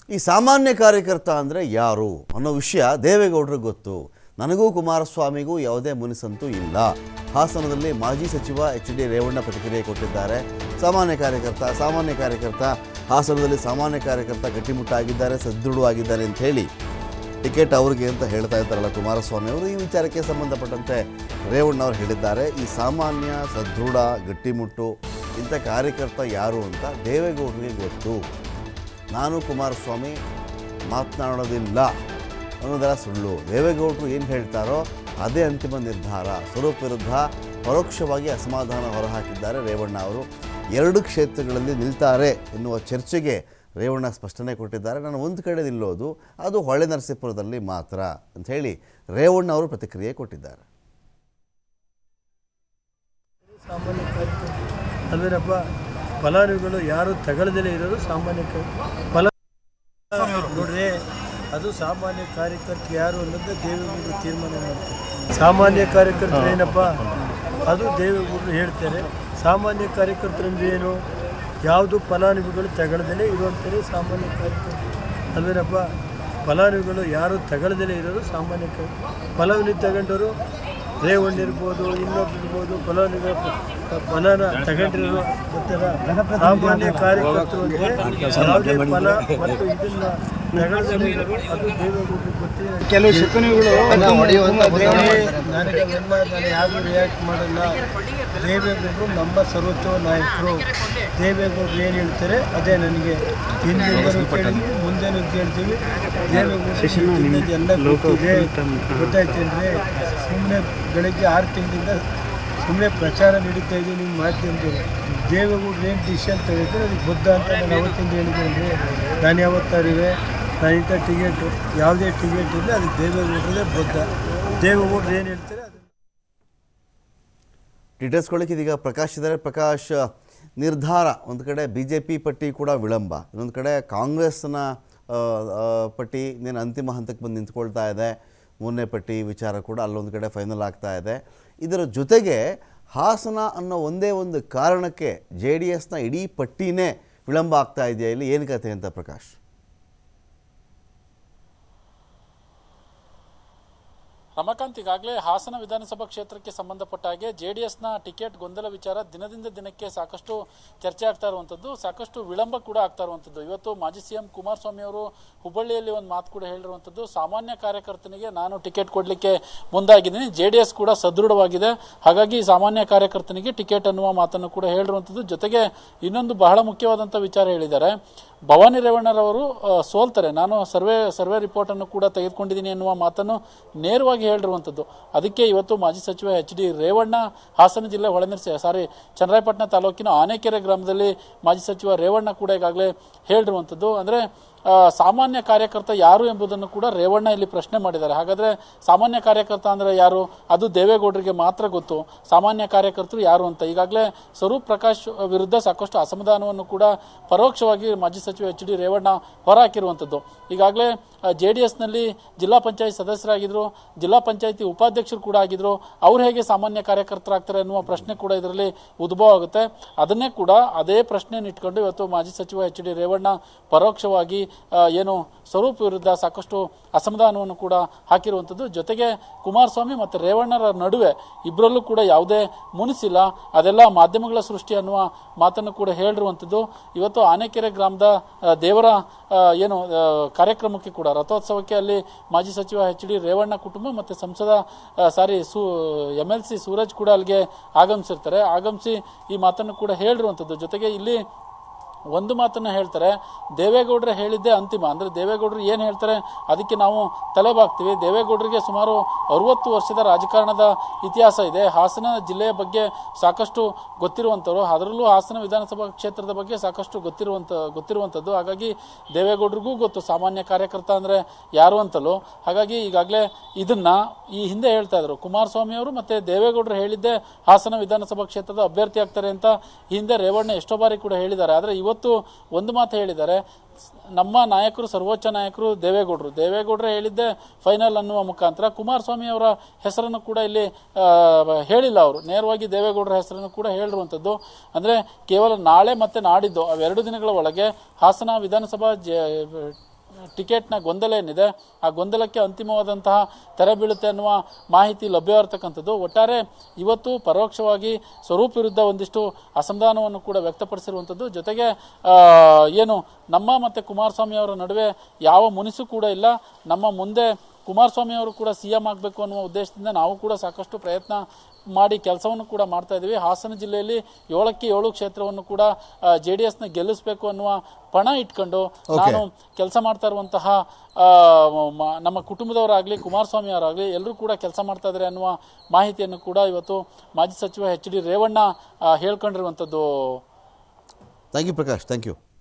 ಈ ಸಾಮಾನ್ಯ ಕಾರ್ಯಕರ್ತ ಅಂದರೆ ಯಾರು ಅನ್ನೋ ವಿಷಯ ದೇವೇಗೌಡರಿಗೆ ಗೊತ್ತು ನನಗೂ ಕುಮಾರಸ್ವಾಮಿಗೂ ಯಾವುದೇ ಮುನಿಸಂತೂ ಇಲ್ಲ ಹಾಸನದಲ್ಲಿ ಮಾಜಿ ಸಚಿವ ಎಚ್ ಡಿ ರೇವಣ್ಣ ಪ್ರತಿಕ್ರಿಯೆ ಕೊಟ್ಟಿದ್ದಾರೆ ಸಾಮಾನ್ಯ ಕಾರ್ಯಕರ್ತ ಸಾಮಾನ್ಯ ಕಾರ್ಯಕರ್ತ ಹಾಸನದಲ್ಲಿ ಸಾಮಾನ್ಯ ಕಾರ್ಯಕರ್ತ ಗಟ್ಟಿಮುಟ್ಟಾಗಿದ್ದಾರೆ ಸದೃಢವಾಗಿದ್ದಾರೆ ಅಂತ ಹೇಳಿ ಟಿಕೆಟ್ ಅವ್ರಿಗೆ ಅಂತ ಹೇಳ್ತಾ ಇದ್ದಾರಲ್ಲ ಕುಮಾರಸ್ವಾಮಿ ಅವರು ಈ ವಿಚಾರಕ್ಕೆ ಸಂಬಂಧಪಟ್ಟಂತೆ ರೇವಣ್ಣ ಅವರು ಹೇಳಿದ್ದಾರೆ ಈ ಸಾಮಾನ್ಯ ಸದೃಢ ಗಟ್ಟಿಮುಟ್ಟು ಇಂಥ ಕಾರ್ಯಕರ್ತ ಯಾರು ಅಂತ ದೇವೇಗೌಡರಿಗೆ ಗೊತ್ತು ನಾನು ಕುಮಾರಸ್ವಾಮಿ ಮಾತನಾಡೋದಿಲ್ಲ ಅನ್ನೋದೆಲ್ಲ ಸುಳ್ಳು ದೇವೇಗೌಡರು ಏನು ಹೇಳ್ತಾರೋ ಅದೇ ಅಂತಿಮ ನಿರ್ಧಾರ ಸ್ವರೂಪ್ ವಿರುದ್ಧ ಪರೋಕ್ಷವಾಗಿ ಅಸಮಾಧಾನ ಹೊರಹಾಕಿದ್ದಾರೆ ರೇವಣ್ಣ ಅವರು ಎರಡು ಕ್ಷೇತ್ರಗಳಲ್ಲಿ ನಿಲ್ತಾರೆ ಎನ್ನುವ ಚರ್ಚೆಗೆ ರೇವಣ್ಣ ಸ್ಪಷ್ಟನೆ ಕೊಟ್ಟಿದ್ದಾರೆ ನಾನು ಒಂದು ಕಡೆ ನಿಲ್ಲೋದು ಅದು ಹೊಳೆ ನರಸೀಪುರದಲ್ಲಿ ಮಾತ್ರ ಅಂತ ಹೇಳಿ ರೇವಣ್ಣ ಅವರು ಪ್ರತಿಕ್ರಿಯೆ ಕೊಟ್ಟಿದ್ದಾರೆ ಸಾಮಾನ್ಯ ಕಾರ್ಯಕರ್ತ ಅಲ್ವೇನಪ್ಪ ಫಲಾನುಭವಿಗಳು ಯಾರು ತಗೊಳ್ದಲೇ ಇರೋದು ಸಾಮಾನ್ಯ ಕ- ಫಲ ನೋಡ್ರಿ ಅದು ಸಾಮಾನ್ಯ ಕಾರ್ಯಕರ್ತ ಯಾರು ಅನ್ನೋದು ದೇವೇಗೌಡರು ತೀರ್ಮಾನ ಮಾಡ್ತಾರೆ ಸಾಮಾನ್ಯ ಕಾರ್ಯಕರ್ತರು ಏನಪ್ಪ ಅದು ದೇವೇಗೌಡರು ಹೇಳ್ತಾರೆ ಸಾಮಾನ್ಯ ಕಾರ್ಯಕರ್ತರಂದ್ರೆ ಏನು ಯಾವುದು ಫಲಾನುಭವಿಗಳು ತಗೊಳ್ದಲೇ ಇರುವಂಥದ್ದು ಸಾಮಾನ್ಯ ಕಾರ್ಯಕರ್ತರು ಅಲ್ವೇನಪ್ಪ ಫಲಾನುಭವಿಗಳು ಯಾರು ತಗೊಳ್ದಲೇ ಇರೋದು ಸಾಮಾನ್ಯ ಕ ಫಲಾನುಭವಿ ತಗೊಂಡವರು ರೇವಣ್ಣ ಇರ್ಬೋದು ಇನ್ನೊಬ್ರು ಇರ್ಬೋದು ಫಲಾನುಭವಿ ಫಲನ ತಗೊಂಡಿರೋ ಗೊತ್ತಲ್ಲ ಸಾಮಾನ್ಯ ಕಾರ್ಯಕರ್ತರು ಅಂದ್ರೆ ಯಾವುದೇ ಫಲ ಮತ್ತು ಇದನ್ನ ತಗೊಳ್ದಲೇ ಇರೋರು ಅದು ದೇವೇಗೌಡರಿಗೆ ಗೊತ್ತಿದೆ ಕೆಲವು ಶಕುನಿಗಳು ನನಗೆ ಅವೆಲ್ಲ ನಾನು ಯಾರಿಗೂ ರಿಯಾಕ್ಟ್ ಮಾಡಲ್ಲ ದೇವೇಗೌಡರು ನಮ್ಮ ಸರ್ವೋತ್ತಮ ನಾಯಕರು ದೇವೇಗೌಡರು ಏನು ಹೇಳ್ತಾರೆ ಅದೇ ನನಗೆ ಹಿಂದಿಂದನೂ ಕೇಳಿದ್ವಿ ಮುಂದೆನೂ ಕೇಳ್ತೀವಿ ದೇವೇಗೌಡರು ಎಲ್ಲ ಗೊತ್ತಿದೆ ಗೊತ್ತಾಯ್ತೇನ್ರಿ ಸುಮ್ಮನೆ ಬೆಳಗ್ಗೆ ಆರು ತಿಂಗಳಿಂದ ಸುಮ್ಮನೆ ಪ್ರಚಾರ ನಡೀತಾ ಇದ್ದೀವಿ ನಿಮ್ಮ ಮಾಧ್ಯಮದವರು ದೇವೇಗೌಡರು ಏನು ಡಿಸಿಷನ್ ತೆಗೆದ್ರೆ ಅದಕ್ಕೆ ಬದ್ಧ ಅಂತ ನಾನು ಅವತ್ತಿಂದ ಹೇಳಿದ್ದೇನೆ ನಾನು ಯಾವತ್ತಾರಿವೆ ನಾನು ಇಂಥ ಟಿಕೆಟು ಯಾವುದೇ ಟಿಕೆಟ್ ಇಲ್ಲ ಅದಕ್ಕೆ ದೇವೇಗೌಡರೇ ಬದ್ಧ ದೇವೇಗೌಡರು ಏನು ಹೇಳ್ತಾರೆ ಅದು ಡೀಟೇಲ್ಸ್ ಕೊಡಲಿಕ್ಕೆ ಇದೀಗ ಪ್ರಕಾಶ್ ಇದ್ದಾರೆ ಪ್ರಕಾಶ್ ನಿರ್ಧಾರ ಒಂದು ಕಡೆ ಬಿ ಜೆ ಪಿ ಪಟ್ಟಿ ಕೂಡ ವಿಳಂಬ ಇನ್ನೊಂದು ಕಡೆ ಕಾಂಗ್ರೆಸ್ನ ಆ, ಆ, ಪಟ್ಟಿ ಇನ್ನೇನು ಅಂತಿಮ ಹಂತಕ್ಕೆ ಬಂದು ನಿಂತ್ಕೊಳ್ತಾ ಇದೆ ಮೂರನೇ ಪಟ್ಟಿ ವಿಚಾರ ಕೂಡ ಅಲ್ಲೊಂದು ಕಡೆ ಫೈನಲ್ ಆಗ್ತಾ ಇದೆ ಇದರ ಜೊತೆಗೆ ಹಾಸನ ಅನ್ನೋ ಒಂದೇ ಒಂದು ಕಾರಣಕ್ಕೆ ಜೆ ಡಿ ಎಸ್ನ ಇಡೀ ಪಟ್ಟಿನೇ ವಿಳಂಬ ಆಗ್ತಾ ಇದೆಯಾ ಇಲ್ಲಿ ಏನು ಕತೆ ಅಂತ ಪ್ರಕಾಶ್ ರಮಾಕಾಂತ್ ಈಗಾಗಲೇ ಹಾಸನ ವಿಧಾನಸಭಾ ಕ್ಷೇತ್ರಕ್ಕೆ ಸಂಬಂಧಪಟ್ಟ ಹಾಗೆ ಜೆ ಡಿ ಎಸ್ನ ಟಿಕೆಟ್ ಗೊಂದಲ ವಿಚಾರ ದಿನದಿಂದ ದಿನಕ್ಕೆ ಸಾಕಷ್ಟು ಚರ್ಚೆ ಆಗ್ತಾ ಇರುವಂಥದ್ದು ಸಾಕಷ್ಟು ವಿಳಂಬ ಕೂಡ ಆಗ್ತಾ ಇರುವಂಥದ್ದು ಇವತ್ತು ಮಾಜಿ ಸಿ ಎಂ ಕುಮಾರಸ್ವಾಮಿ ಅವರು ಹುಬ್ಬಳ್ಳಿಯಲ್ಲಿ ಒಂದು ಮಾತು ಕೂಡ ಹೇಳಿರುವಂಥದ್ದು ಸಾಮಾನ್ಯ ಕಾರ್ಯಕರ್ತನಿಗೆ ನಾನು ಟಿಕೆಟ್ ಕೊಡಲಿಕ್ಕೆ ಮುಂದಾಗಿದ್ದೀನಿ ಜೆ ಡಿ ಎಸ್ ಕೂಡ ಸದೃಢವಾಗಿದೆ ಹಾಗಾಗಿ ಸಾಮಾನ್ಯ ಕಾರ್ಯಕರ್ತನಿಗೆ ಟಿಕೆಟ್ ಅನ್ನುವ ಮಾತನ್ನು ಕೂಡ ಹೇಳಿರುವಂಥದ್ದು ಜೊತೆಗೆ ಇನ್ನೊಂದು ಬಹಳ ಮುಖ್ಯವಾದಂಥ ವಿಚಾರ ಹೇಳಿದ್ದಾರೆ ಭವಾನಿ ರೇವಣ್ಣರವರು ಆ, ಸೋಲ್ತಾರೆ ನಾನು ಸರ್ವೆ ಸರ್ವೆ ರಿಪೋರ್ಟನ್ನು ಕೂಡ ತೆಗೆದುಕೊಂಡಿದ್ದೀನಿ ಎನ್ನುವ ಮಾತನ್ನು ನೇರವಾಗಿ ಹೇಳಿರುವಂಥದ್ದು ಅದಕ್ಕೆ ಇವತ್ತು ಮಾಜಿ ಸಚಿವ ಎಚ್ ಡಿ ರೇವಣ್ಣ ಹಾಸನ ಜಿಲ್ಲೆ ಹೊಳೆನರಸಿ ಸಾರಿ ಚನ್ನರಾಯಪಟ್ಟಣ ತಾಲೂಕಿನ ಆನೆಕೆರೆ ಗ್ರಾಮದಲ್ಲಿ ಮಾಜಿ ಸಚಿವ ರೇವಣ್ಣ ಕೂಡ ಈಗಾಗಲೇ ಹೇಳಿರುವಂಥದ್ದು ಅಂದರೆ ಆ, ಸಾಮಾನ್ಯ ಕಾರ್ಯಕರ್ತ ಯಾರು ಎಂಬುದನ್ನು ಕೂಡ ರೇವಣ್ಣ ಇಲ್ಲಿ ಪ್ರಶ್ನೆ ಮಾಡಿದ್ದಾರೆ ಹಾಗಾದ್ರೆ ಸಾಮಾನ್ಯ ಕಾರ್ಯಕರ್ತ ಅಂದ್ರೆ ಯಾರು ಅದು ದೇವೇಗೌಡರಿಗೆ ಮಾತ್ರ ಗೊತ್ತು ಸಾಮಾನ್ಯ ಕಾರ್ಯಕರ್ತರು ಯಾರು ಅಂತ ಈಗಾಗಲೇ ಸ್ವರೂಪ್ ಪ್ರಕಾಶ್ ವಿರುದ್ಧ ಸಾಕಷ್ಟು ಅಸಮಾಧಾನವನ್ನು ಕೂಡ ಪರೋಕ್ಷವಾಗಿ ಮಾಜಿ ಸಚಿವ ಎಚ್ ಡಿ ರೇವಣ್ಣ ಹೊರಹಾಕಿರುವಂಥದ್ದು ಈಗಾಗಲೇ ಜೆ ಡಿ ಎಸ್ನಲ್ಲಿ ಜಿಲ್ಲಾ ಪಂಚಾಯತ್ ಸದಸ್ಯರಾಗಿದ್ದರು ಜಿಲ್ಲಾ ಪಂಚಾಯತಿ ಉಪಾಧ್ಯಕ್ಷರು ಕೂಡ ಆಗಿದ್ರು ಅವ್ರು ಹೇಗೆ ಸಾಮಾನ್ಯ ಕಾರ್ಯಕರ್ತರಾಗ್ತಾರೆ ಅನ್ನುವ ಪ್ರಶ್ನೆ ಕೂಡ ಇದರಲ್ಲಿ ಉದ್ಭವ ಆಗುತ್ತೆ ಅದನ್ನೇ ಕೂಡ ಅದೇ ಪ್ರಶ್ನೆಯನ್ನು ಇಟ್ಕೊಂಡು ಇವತ್ತು ಮಾಜಿ ಸಚಿವ ಎಚ್ ಡಿ ರೇವಣ್ಣ ಪರೋಕ್ಷವಾಗಿ ಆ, ಏನು ಸ್ವರೂಪ್ ವಿರುದ್ಧ ಸಾಕಷ್ಟು ಅಸಮಾಧಾನವನ್ನು ಕೂಡ ಹಾಕಿರುವಂಥದ್ದು ಜೊತೆಗೆ ಕುಮಾರಸ್ವಾಮಿ ಮತ್ತು ರೇವಣ್ಣರ ನಡುವೆ ಇಬ್ಬರಲ್ಲೂ ಕೂಡ ಯಾವುದೇ ಮುನಿಸಿಲ್ಲ ಅದೆಲ್ಲ ಮಾಧ್ಯಮಗಳ ಸೃಷ್ಟಿ ಅನ್ನುವ ಮಾತನ್ನು ಕೂಡ ಹೇಳಿರುವಂಥದ್ದು ಇವತ್ತು ಆನೆಕೆರೆ ಗ್ರಾಮದ ಆ, ದೇವರ ಆ, ಏನು ಆ, ಕಾರ್ಯಕ್ರಮಕ್ಕೆ ಕೂಡ ರಥೋತ್ಸವಕ್ಕೆ ಅಲ್ಲಿ ಮಾಜಿ ಸಚಿವ ಎಚ್ ಡಿ ರೇವಣ್ಣ ಕುಟುಂಬ ಮತ್ತು ಸಂಸದ ಆ, ಸಾರಿ ಸು ಎಮ್ ಎಲ್ ಸಿ ಸೂರಜ್ ಕೂಡ ಅಲ್ಲಿಗೆ ಆಗಮಿಸಿರ್ತಾರೆ ಆಗಮಿಸಿ ಈ ಮಾತನ್ನು ಕೂಡ ಹೇಳಿರುವಂಥದ್ದು ಜೊತೆಗೆ ಇಲ್ಲಿ ಒಂದು ಮಾತನ್ನು ಹೇಳ್ತಾರೆ ದೇವೇಗೌಡರು ಹೇಳಿದ್ದೇ ಅಂತಿಮ ಅಂದರೆ ದೇವೇಗೌಡರು ಏನು ಹೇಳ್ತಾರೆ ಅದಕ್ಕೆ ನಾವು ತಲೆಬಾಗ್ತೀವಿ ದೇವೇಗೌಡರಿಗೆ ಸುಮಾರು ಅರುವತ್ತು ವರ್ಷದ ರಾಜಕಾರಣದ ಇತಿಹಾಸ ಇದೆ ಹಾಸನ ಜಿಲ್ಲೆಯ ಬಗ್ಗೆ ಸಾಕಷ್ಟು ಗೊತ್ತಿರುವಂಥವ್ರು ಅದರಲ್ಲೂ ಹಾಸನ ವಿಧಾನಸಭಾ ಕ್ಷೇತ್ರದ ಬಗ್ಗೆ ಸಾಕಷ್ಟು ಗೊತ್ತಿರುವಂಥ ಗೊತ್ತಿರುವಂಥದ್ದು ಹಾಗಾಗಿ ದೇವೇಗೌಡರಿಗೂ ಗೊತ್ತು ಸಾಮಾನ್ಯ ಕಾರ್ಯಕರ್ತ ಅಂದರೆ ಯಾರು ಅಂತಲೂ ಹಾಗಾಗಿ ಈಗಾಗಲೇ ಇದನ್ನ ಈ ಹಿಂದೆ ಹೇಳ್ತಾ ಇದ್ರು ಕುಮಾರಸ್ವಾಮಿ ಅವರು ಮತ್ತೆ ದೇವೇಗೌಡರು ಹೇಳಿದ್ದೆ ಹಾಸನ ವಿಧಾನಸಭಾ ಕ್ಷೇತ್ರದ ಅಭ್ಯರ್ಥಿ ಆಗ್ತಾರೆ ಅಂತ ಈ ಹಿಂದೆ ರೇವಣ್ಣ ಎಷ್ಟೋ ಬಾರಿ ಕೂಡ ಹೇಳಿದ್ದಾರೆ ಆದರೆ ಇವತ್ತು ಒಂದು ಮಾತು ಹೇಳಿದ್ದಾರೆ ನಮ್ಮ ನಾಯಕರು ಸರ್ವೋಚ್ಚ ನಾಯಕರು ದೇವೇಗೌಡರು ದೇವೇಗೌಡರೇ ಹೇಳಿದ್ದೆ ಫೈನಲ್ ಅನ್ನುವ ಮುಖಾಂತರ ಕುಮಾರಸ್ವಾಮಿ ಅವರ ಹೆಸರನ್ನು ಕೂಡ ಇಲ್ಲಿ ಆ, ಹೇಳಿಲ್ಲ ಅವರು ನೇರವಾಗಿ ದೇವೇಗೌಡರ ಹೆಸರನ್ನು ಕೂಡ ಹೇಳಿರುವಂಥದ್ದು ಅಂದರೆ ಕೇವಲ ನಾಳೆ ಮತ್ತೆ ನಾಡಿದ್ದು ಅವೆರಡು ದಿನಗಳ ಒಳಗೆ ಹಾಸನ ವಿಧಾನಸಭಾ ಜ ಟಿಕೆಟ್ನ ಗೊಂದಲ ಏನಿದೆ ಆ ಗೊಂದಲಕ್ಕೆ ಅಂತಿಮವಾದಂತಹ ತೆರೆ ಬೀಳುತ್ತೆ ಅನ್ನುವ ಮಾಹಿತಿ ಲಭ್ಯವಿರತಕ್ಕಂಥದ್ದು ಒಟ್ಟಾರೆ ಇವತ್ತು ಪರೋಕ್ಷವಾಗಿ ಸ್ವರೂಪ್ ವಿರುದ್ಧ ಒಂದಿಷ್ಟು ಅಸಮಾಧಾನವನ್ನು ಕೂಡ ವ್ಯಕ್ತಪಡಿಸಿರುವಂಥದ್ದು ಜೊತೆಗೆ ಆ, ಏನು ನಮ್ಮ ಮತ್ತು ಕುಮಾರಸ್ವಾಮಿ ಅವರ ನಡುವೆ ಯಾವ ಮುನಿಸು ಕೂಡ ಇಲ್ಲ ನಮ್ಮ ಮುಂದೆ ಕುಮಾರಸ್ವಾಮಿ ಅವರು ಕೂಡ ಸಿ ಎಂ ಆಗಬೇಕು ಅನ್ನುವ ಉದ್ದೇಶದಿಂದ ನಾವು ಕೂಡ ಸಾಕಷ್ಟು ಪ್ರಯತ್ನ ಮಾಡಿ ಕೆಲಸವನ್ನು ಕೂಡ ಮಾಡ್ತಾ ಇದ್ದೀವಿ ಹಾಸನ ಜಿಲ್ಲೆಯಲ್ಲಿ ಏಳಕ್ಕೆ ಏಳು ಕ್ಷೇತ್ರವನ್ನು ಕೂಡ ಜೆ ಡಿ ಎಸ್ನ ಗೆಲ್ಲಿಸಬೇಕು ಅನ್ನುವ ಪಣ ಇಟ್ಕೊಂಡು ನಾನು ಕೆಲಸ ಮಾಡ್ತಾ ಇರುವಂತಹ ಆ, ಮ- ನಮ್ಮ ಕುಟುಂಬದವರಾಗಲಿ ಕುಮಾರಸ್ವಾಮಿ ಅವರಾಗಲಿ ಎಲ್ಲರೂ ಕೂಡ ಕೆಲಸ ಮಾಡ್ತಾ ಇದ್ದಾರೆ ಅನ್ನುವ ಮಾಹಿತಿಯನ್ನು ಕೂಡ ಇವತ್ತು ಮಾಜಿ ಸಚಿವ ಎಚ್ ಡಿ ರೇವಣ್ಣ ಆ, ಹೇಳ್ಕೊಂಡಿರುವಂಥದ್ದು thank you Prakash thank you